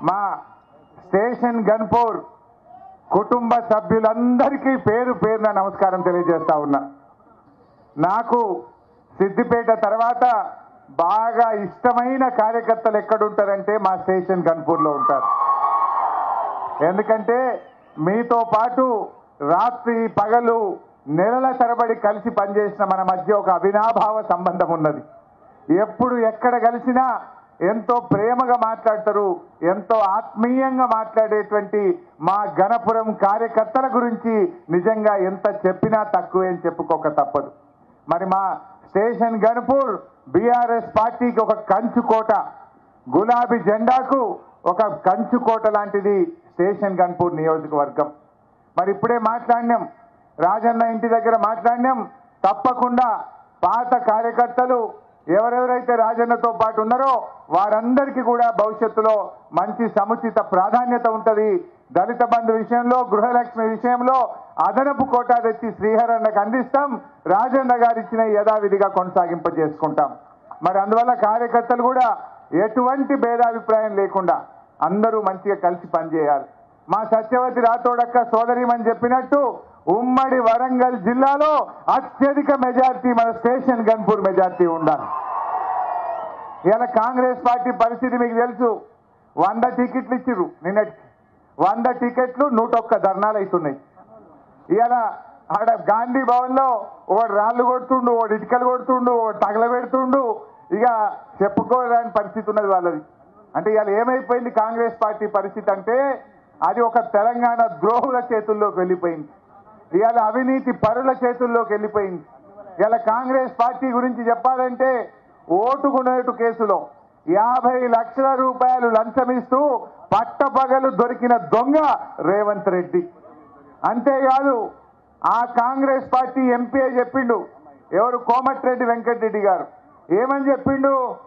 మా స్టేషన్ గన్పూర్ కుటుంబ సభ్యులందరికీ పేరు పేరున నమస్కారం తెలియజేస్తా ఉన్నా నాకు సిద్దిపేట తర్వాత బాగా ఇష్టమైన కార్యకర్తలు ఎక్కడుంటారంటే మా స్టేషన్ గన్పూర్లో ఉంటారు ఎందుకంటే మీతో పాటు రాత్రి పగలు నెలల తరబడి కలిసి పనిచేసిన మన మధ్య ఒక అవినాభావ సంబంధం ఉన్నది ఎప్పుడు ఎక్కడ కలిసినా ఎంతో ప్రేమగా మాట్లాడతారు ఎంతో ఆత్మీయంగా మాట్లాడేటువంటి మా గణపురం కార్యకర్తల గురించి నిజంగా ఎంత చెప్పినా తక్కువే అని చెప్పుకోక తప్పదు మరి మా స్టేషన్ గణపూర్ బీఆర్ఎస్ పార్టీకి ఒక కంచుకోట గులాబీ జెండాకు ఒక కంచుకోట లాంటిది స్టేషన్ గన్పూర్ నియోజకవర్గం మరి ఇప్పుడే మాట్లాడినాం రాజన్న ఇంటి దగ్గర మాట్లాడినాం తప్పకుండా పాత కార్యకర్తలు ఎవరెవరైతే రాజన్నతో పాటు ఉన్నారో వారందరికీ కూడా భవిష్యత్తులో మంచి సముచిత ప్రాధాన్యత ఉంటుంది దళిత బంధు విషయంలో గృహలక్ష్మి విషయంలో అదనపు కోటా తెచ్చి శ్రీహరన్నకు అందిస్తాం రాజన్న గారు ఇచ్చిన యథావిధిగా కొనసాగింపజేసుకుంటాం మరి అందువల్ల కార్యకర్తలు కూడా ఎటువంటి భేదాభిప్రాయం లేకుండా అందరూ మంచిగా కలిసి పనిచేయాలి మా సత్యవతి రాథోడక్క సోదరిమని చెప్పినట్టు ఉమ్మడి వరంగల్ జిల్లాలో అత్యధిక మెజార్టీ మన స్టేషన్ గన్పూర్ మెజార్టీ ఉండాలి ఇలా కాంగ్రెస్ పార్టీ పరిస్థితి మీకు తెలుసు వంద టికెట్లు ఇచ్చిర్రు నిన్నటికి వంద టికెట్లు నూట ఒక్క ధర్నాలు అవుతున్నాయి ఇవాళ ఆడ గాంధీ భవన్ లో ఒకడు రాళ్ళు కొడుతుండు ఒకడు ఇటుకలు కొడుతుండు ఒకడు తగలబెడుతుండు ఇక చెప్పుకోలేని పరిస్థితి ఉన్నది వాళ్ళది అంటే ఇవాళ ఏమైపోయింది కాంగ్రెస్ పార్టీ పరిస్థితి అంటే అది ఒక తెలంగాణ ద్రోహుల చేతుల్లోకి వెళ్ళిపోయింది ఇవాళ అవినీతి పరుల చేతుల్లోకి వెళ్ళిపోయింది ఇవాళ కాంగ్రెస్ పార్టీ గురించి చెప్పాలంటే ఓటుకునేటు కేసులో యాభై లక్షల రూపాయలు లంచమిస్తూ పట్టపగలు దొరికిన దొంగ రేవంత్ రెడ్డి అంతేకాదు ఆ కాంగ్రెస్ పార్టీ ఎంపీ చెప్పిండు ఎవరు కోమటిరెడ్డి వెంకటరెడ్డి గారు ఏమని చెప్పిండు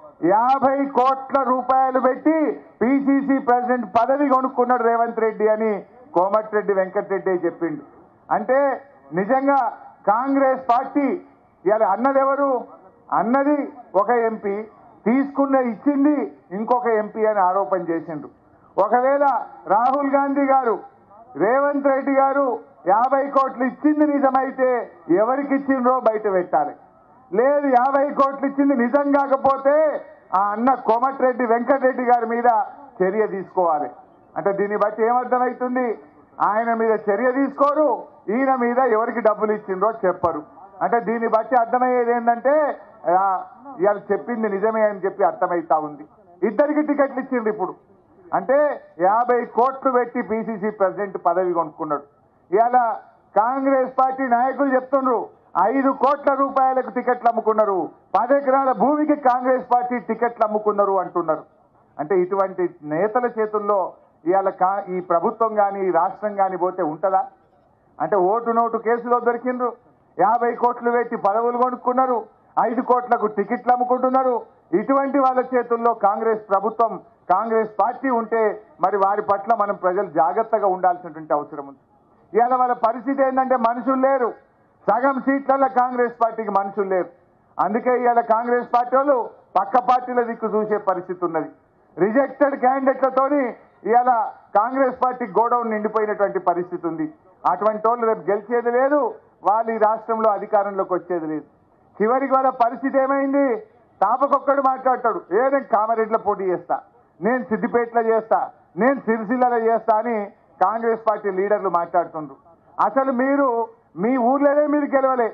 యాభై కోట్ల రూపాయలు పెట్టి పిసిసి ప్రెసిడెంట్ పదవి కొనుక్కున్నాడు రేవంత్ రెడ్డి అని కోమటిరెడ్డి వెంకటరెడ్డి చెప్పిండు అంటే నిజంగా కాంగ్రెస్ పార్టీ ఇవాళ అన్నది ఎవరు అన్నది ఒక ఎంపీ తీసుకున్న ఇచ్చింది ఇంకొక ఎంపీ అని ఆరోపణ చేసిండ్రు ఒకవేళ రాహుల్ గాంధీ గారు రేవంత్ రెడ్డి గారు యాభై కోట్లు ఇచ్చింది నిజమైతే ఎవరికి ఇచ్చిండ్రో బయట పెట్టాలి లేదు యాభై కోట్లు ఇచ్చింది నిజం కాకపోతే ఆ అన్న కోమటిరెడ్డి వెంకటరెడ్డి గారి మీద చర్య తీసుకోవాలి అంటే దీన్ని బట్టి ఏమర్థమవుతుంది ఆయన మీద చర్య తీసుకోరు ఈయన మీద ఎవరికి డబ్బులు ఇచ్చిండ్రో చెప్పరు అంటే దీన్ని బట్టి అర్థమయ్యేది ఏంటంటే ఆ, ఇవాళ చెప్పింది నిజమే అని చెప్పి అర్థమవుతా ఉంది ఇద్దరికి టికెట్లు ఇచ్చిండ్రు ఇప్పుడు అంటే యాభై కోట్లు పెట్టి పిసిసి ప్రెసిడెంట్ పదవి కొనుక్కున్నాడు ఇవాళ కాంగ్రెస్ పార్టీ నాయకులు చెప్తుండ్రు ఐదు కోట్ల రూపాయలకు టికెట్లు అమ్ముకున్నారు పది ఎకరాల భూమికి కాంగ్రెస్ పార్టీ టికెట్లు అమ్ముకున్నారు అంటున్నారు అంటే ఇటువంటి నేతల చేతుల్లో ఇవాళ కా ఈ ప్రభుత్వం కానీ ఈ రాష్ట్రం కానీ పోతే ఉంటుందా అంటే ఓటు నోటు కేసులో దొరికిండ్రు యాభై కోట్లు పెట్టి పదవులు కొనుక్కున్నారు ఐదు కోట్లకు టికెట్లు అమ్ముకుంటున్నారు ఇటువంటి వాళ్ళ చేతుల్లో కాంగ్రెస్ ప్రభుత్వం కాంగ్రెస్ పార్టీ ఉంటే మరి వారి పట్ల మనం ప్రజలు జాగ్రత్తగా ఉండాల్సినటువంటి అవసరం ఉంది ఇవాళ వాళ్ళ పరిస్థితి ఏంటంటే మనుషులు లేరు సగం సీట్లలో కాంగ్రెస్ పార్టీకి మనుషులు లేరు అందుకే ఇవాళ కాంగ్రెస్ పార్టీ వాళ్ళు పక్క పార్టీల దిక్కు చూసే పరిస్థితి ఉన్నది రిజెక్టెడ్ క్యాండిడేట్లతోని ఇవాళ కాంగ్రెస్ పార్టీ గోడౌన్ నిండిపోయినటువంటి పరిస్థితి ఉంది అటువంటి వాళ్ళు రేపు గెలిచేది లేదు వాళ్ళు ఈ రాష్ట్రంలో అధికారంలోకి వచ్చేది లేదు చివరికి వాళ్ళ పరిస్థితి ఏమైంది తాపకొక్కడు మాట్లాడతాడు ఏ నేను కామారెడ్డిలో పోటీ చేస్తా నేను సిద్దిపేటలో చేస్తా నేను సిరిసిల్లలో చేస్తా అని కాంగ్రెస్ పార్టీ లీడర్లు మాట్లాడుతుండ్రు అసలు మీరు మీ ఊర్లోనే మీరు గెలవలే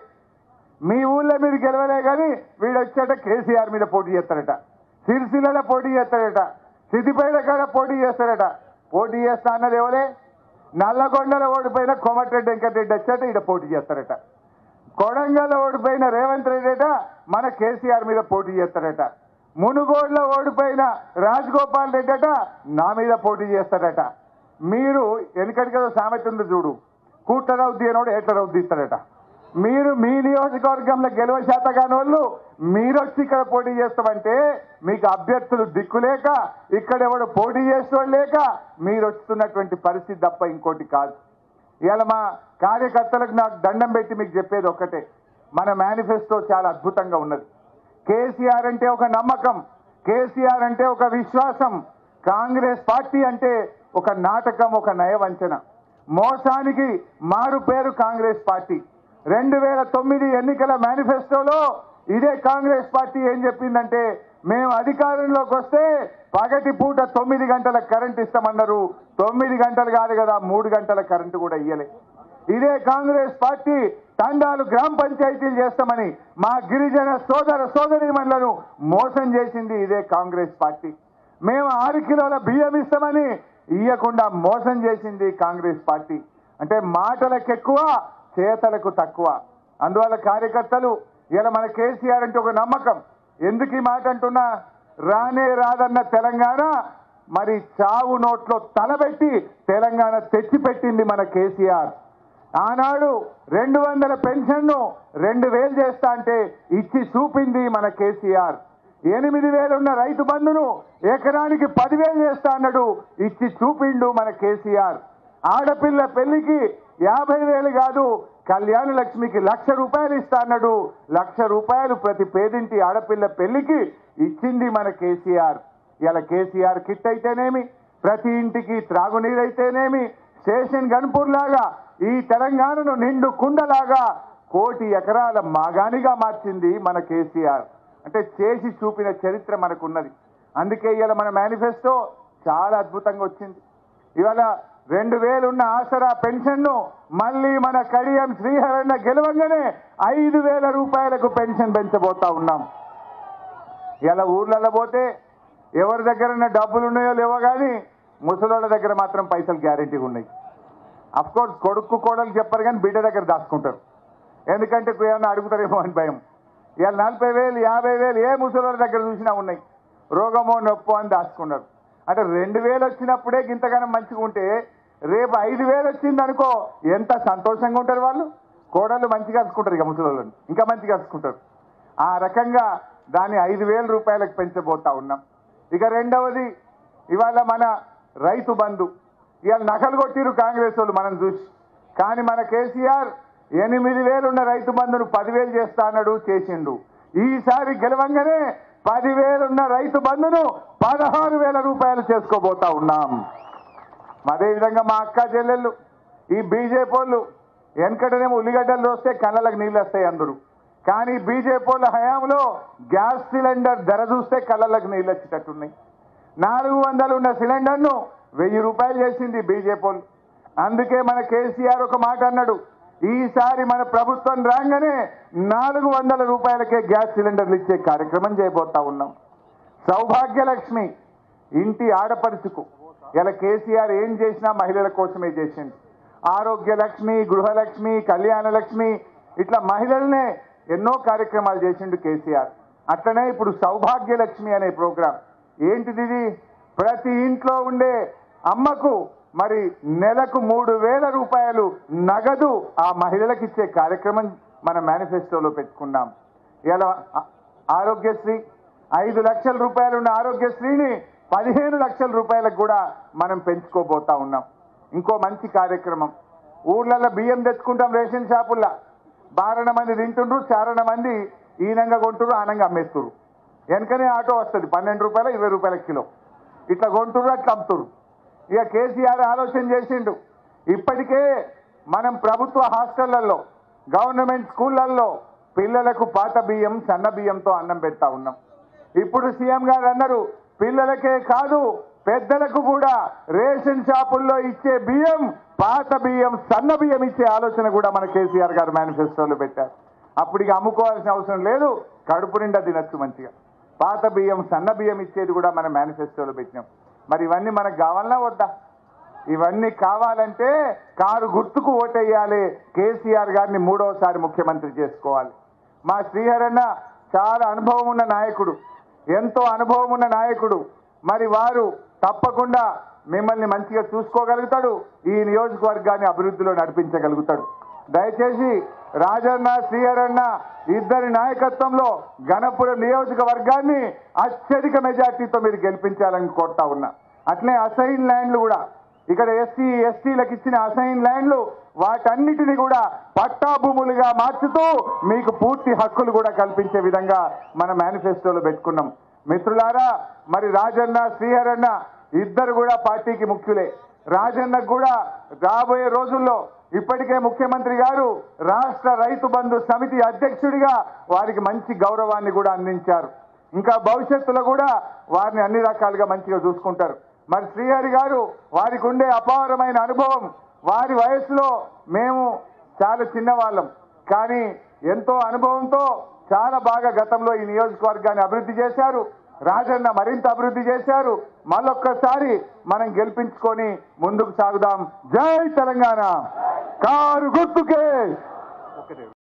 మీ ఊళ్ళో మీరు గెలవలే కానీ వీడు వచ్చాట కేసీఆర్ మీద పోటీ చేస్తారట సిరిసిల్లలో పోటీ చేస్తాడట సిద్దిపేట కాడ పోటీ చేస్తారట పోటీ చేస్తా అన్నది ఎవరే నల్లగొండలో ఓడిపోయిన కోమటిరెడ్డి వెంకటరెడ్డి వచ్చాట ఈడ పోటీ చేస్తారట కొడంగల్లో ఓడిపోయిన రేవంత్ రెడ్డి అట మన కేసీఆర్ మీద పోటీ చేస్తారట మునుగోడులో ఓడిపోయిన రాజగోపాల్ రెడ్డి అట నా మీద పోటీ చేస్తారట మీరు వెనకటి కదా సామెత ఉంది చూడు కూట్ల రౌద్ది అనోడు ఎట్ల రౌద్ది ఇస్తారట మీరు మీ నియోజకవర్గంలో గెలువ శాత కాని వాళ్ళు మీరు వచ్చి ఇక్కడ పోటీ చేస్తామంటే మీకు అభ్యర్థులు దిక్కులేక ఇక్కడ ఎవడు పోటీ చేసేవాడు లేక మీరు వస్తున్నటువంటి పరిస్థితి తప్ప ఇంకోటి కాదు ఇవాళ మా కార్యకర్తలకు నాకు దండం పెట్టి మీకు చెప్పేది ఒక్కటే మన మేనిఫెస్టో చాలా అద్భుతంగా ఉన్నది కేసీఆర్ అంటే ఒక నమ్మకం కేసీఆర్ అంటే ఒక విశ్వాసం కాంగ్రెస్ పార్టీ అంటే ఒక నాటకం ఒక నయవంచన మోసానికి మారు పేరు కాంగ్రెస్ పార్టీ రెండు వేల తొమ్మిది ఎన్నికల మేనిఫెస్టోలో ఇదే కాంగ్రెస్ పార్టీ ఏం చెప్పిందంటే మేము అధికారంలోకి వస్తే పగటి పూట తొమ్మిది గంటల కరెంట్ ఇస్తామన్నారు తొమ్మిది గంటలు కాదు కదా మూడు గంటల కరెంటు కూడా ఇయ్యలే ఇదే కాంగ్రెస్ పార్టీ తండాలు గ్రామ పంచాయతీలు చేస్తామని మా గిరిజన సోదర సోదరీమణులను మోసం చేసింది ఇదే కాంగ్రెస్ పార్టీ మేము ఆరు కిలోల బియ్యం ఇస్తామని ఇయ్యకుండా మోసం చేసింది కాంగ్రెస్ పార్టీ అంటే మాటలకు ఎక్కువ చేతలకు తక్కువ అందువల్ల కార్యకర్తలు ఇలా మన కేసీఆర్ అంటే ఒక నమ్మకం ఎందుకు ఈ మాట అంటున్నా రానే రాదన్న తెలంగాణ మరి చావు నోట్లో తలబెట్టి తెలంగాణ తెచ్చిపెట్టింది మన కేసీఆర్ ఆనాడు రెండు వందల పెన్షన్ను రెండు వేలు చేస్తా అంటే ఇచ్చి చూపింది మన కేసీఆర్ ఎనిమిది వేలున్న రైతు బంధును ఎకరానికి పదివేలు చేస్తా అన్నాడు ఇచ్చి చూపిండు మన కేసీఆర్ ఆడపిల్ల పెళ్లికి యాభై వేలు కాదు కళ్యాణ లక్ష్మికి లక్ష రూపాయలు ఇస్తా అన్నాడు లక్ష రూపాయలు ప్రతి పేదింటి ఆడపిల్ల పెళ్లికి ఇచ్చింది మన కేసీఆర్ ఇలా కేసీఆర్ కిట్ అయితేనేమి ప్రతి ఇంటికి త్రాగునీరైతేనేమి స్టేషన్ గన్పూర్ లాగా ఈ తెలంగాణను నిండు కుండలాగా కోటి ఎకరాల మాగానిగా మార్చింది మన కేసీఆర్ అంటే చేసి చూపిన చరిత్ర మనకున్నది అందుకే ఇవాళ మన మేనిఫెస్టో చాలా అద్భుతంగా వచ్చింది ఇవాళ రెండు వేలున్న ఆసరా పెన్షన్ను మళ్ళీ మన కడియం శ్రీహరణ గెలవంగానే ఐదు వేల రూపాయలకు పెన్షన్ పెంచబోతా ఉన్నాం ఇలా ఊర్లలో పోతే ఎవరి దగ్గర డబ్బులు ఉన్నాయో లేవో కానీ ముసలోళ్ళ దగ్గర మాత్రం పైసలు గ్యారెంటీగా ఉన్నాయి అఫ్ కోర్స్ కొడుకు కోడలు చెప్పరు కానీ బిడ్డ దగ్గర దాచుకుంటారు ఎందుకంటే ఏమన్నా అడుగుతారేమో అని భయం ఇవాళ నలభై వేలు యాభై వేలు ఏ ముసలోళ్ళ దగ్గర చూసినా ఉన్నాయి రోగమో నొప్పో అని దాచుకున్నారు అంటే రెండు వేలు వచ్చినప్పుడే ఇంతగానో మంచిగా ఉంటే రేపు ఐదు వేలు వచ్చింది అనుకో ఎంత సంతోషంగా ఉంటారు వాళ్ళు కోడళ్ళు మంచిగా కలుసుకుంటారు ఇక ముసలోళ్ళని ఇంకా మంచిగా కలుసుకుంటారు ఆ రకంగా దాన్ని ఐదు వేల రూపాయలకు పెంచబోతా ఉన్నాం ఇక రెండవది ఇవాళ మన రైతు బంధు ఇవాళ నకలు కొట్టిరు కాంగ్రెస్ వాళ్ళు మనం చూసి కానీ మన కేసీఆర్ ఎనిమిది వేలున్న రైతు బంధును పదివేలు చేస్తా అన్నాడు చేసిండు ఈసారి గెలవంగానే పదివేలున్న రైతు బంధును పదహారు వేల రూపాయలు చేసుకోబోతా ఉన్నాం అదేవిధంగా మా అక్క చెల్లెళ్ళు ఈ బీజేపీ వాళ్ళు వెనకటనేమో ఉల్లిగడ్డలు వస్తే కళ్ళలకు నీళ్ళు వస్తాయి అందరూ కానీ బీజేపీ వాళ్ళ హయాంలో గ్యాస్ సిలిండర్ ధర చూస్తే కళ్ళలకు నీళ్ళు వచ్చేటట్టున్నాయి నాలుగు వందలు ఉన్న సిలిండర్ను వెయ్యి రూపాయలు చేసింది బీజేపీ వాళ్ళు అందుకే మన కేసీఆర్ ఒక మాట అన్నాడు ఈసారి మన ప్రభుత్వం రాగానే నాలుగు వందల రూపాయలకే గ్యాస్ సిలిండర్లు ఇచ్చే కార్యక్రమం చేయబోతా ఉన్నాం సౌభాగ్యలక్ష్మి ఇంటి ఆడపడుచుకు ఇలా కేసీఆర్ ఏం చేసినా మహిళల కోసమే చేసింది ఆరోగ్య లక్ష్మి గృహలక్ష్మి కళ్యాణ లక్ష్మి ఇట్లా మహిళలనే ఎన్నో కార్యక్రమాలు చేసిండు కేసీఆర్ అట్లనే ఇప్పుడు సౌభాగ్య లక్ష్మి అనే ప్రోగ్రాం ఏంటిది ఇది ప్రతి ఇంట్లో ఉండే అమ్మకు మరి నెలకు మూడు వేల రూపాయలు నగదు ఆ మహిళలకు ఇచ్చే కార్యక్రమం మన మేనిఫెస్టోలో పెట్టుకున్నాం ఇలా ఆ- ఆరోగ్యశ్రీ ఐదు లక్షల రూపాయలు ఉన్న ఆరోగ్యశ్రీని పదిహేను లక్షల రూపాయలకు కూడా మనం పెంచుకోబోతా ఉన్నాం ఇంకో మంచి కార్యక్రమం ఊర్లలో బియ్యం తెచ్చుకుంటాం రేషన్ షాపుల్లో బారణ మంది తింటుండ్రు చారణ మంది ఈనంగా కొంటురు ఆనంగా అమ్మేస్తురు వెనకనే ఆటో వస్తుంది పన్నెండు రూపాయలు ఇరవై రూపాయల కిలో ఇట్లా కొంటురు అట్లా అమ్ముతురు ఇక కేసీఆర్ ఆలోచన చేసిండు ఇప్పటికే మనం ప్రభుత్వ హాస్టళ్లలో గవర్నమెంట్ స్కూళ్ళల్లో పిల్లలకు పాత బియ్యం సన్న బియ్యంతో అన్నం పెడతా ఉన్నాం ఇప్పుడు సీఎం గారు అన్నారు పిల్లలకే కాదు పెద్దలకు కూడా రేషన్ షాపుల్లో ఇచ్చే బియ్యం పాత బియ్యం సన్న బియ్యం ఇచ్చే ఆలోచన కూడా మన కేసీఆర్ గారు మేనిఫెస్టోలో పెట్టారు అప్పుడు ఇక అమ్ముకోవాల్సిన అవసరం లేదు కడుపు నిండా తినచ్చు మంచిగా పాత బియ్యం సన్న బియ్యం ఇచ్చేది కూడా మన మేనిఫెస్టోలో పెట్టినాం మరి ఇవన్నీ మనకు కావాలన్నా వద్దా ఇవన్నీ కావాలంటే కారు గుర్తుకు ఓటేయాలి కేసీఆర్ గారిని మూడవసారి ముఖ్యమంత్రి చేసుకోవాలి మా శ్రీహరణ చాలా అనుభవం ఉన్న నాయకుడు ఎంతో అనుభవం ఉన్న నాయకుడు మరి వారు తప్పకుండా మిమ్మల్ని మంచిగా చూసుకోగలుగుతాడు ఈ నియోజకవర్గాన్ని అభివృద్ధిలో నడిపించగలుగుతాడు దయచేసి రాజన్న శ్రీహరణ ఇద్దరి నాయకత్వంలో గణపురం నియోజకవర్గాన్ని అత్యధిక మెజార్టీతో మీరు గెలిపించాలని కోరుతా ఉన్నా అట్లే అసైన్ ల్యాండ్లు కూడా ఇక్కడ ఎస్సీ ఎస్టీలకు ఇచ్చిన అసైన్ ల్యాండ్లు వాటన్నిటిని కూడా పట్టా భూములుగా మార్చుతూ మీకు పూర్తి హక్కులు కూడా కల్పించే విధంగా మన మేనిఫెస్టోలో పెట్టుకున్నాం మిత్రులారా మరి రాజన్న శ్రీహరన్న ఇద్దరు కూడా పార్టీకి ముఖ్యులే రాజన్నకు కూడా రాబోయే రోజుల్లో ఇప్పటికే ముఖ్యమంత్రి గారు రాష్ట్ర రైతు బంధు సమితి అధ్యక్షుడిగా వారికి మంచి గౌరవాన్ని కూడా అందించారు ఇంకా భవిష్యత్తులో కూడా వారిని అన్ని రకాలుగా మంచిగా చూసుకుంటారు మరి శ్రీహరి గారు వారికి ఉండే అపారమైన అనుభవం వారి వయసులో మేము చాలా చిన్నవాళ్ళం కానీ ఎంతో అనుభవంతో చాలా బాగా గతంలో ఈ నియోజకవర్గాన్ని అభివృద్ధి చేశారు రాజన్న మరింత అభివృద్ధి చేశారు మళ్ళొక్కసారి మనం గెలిపించుకొని ముందుకు సాగుదాం జై తెలంగాణ కారు గుర్తుకే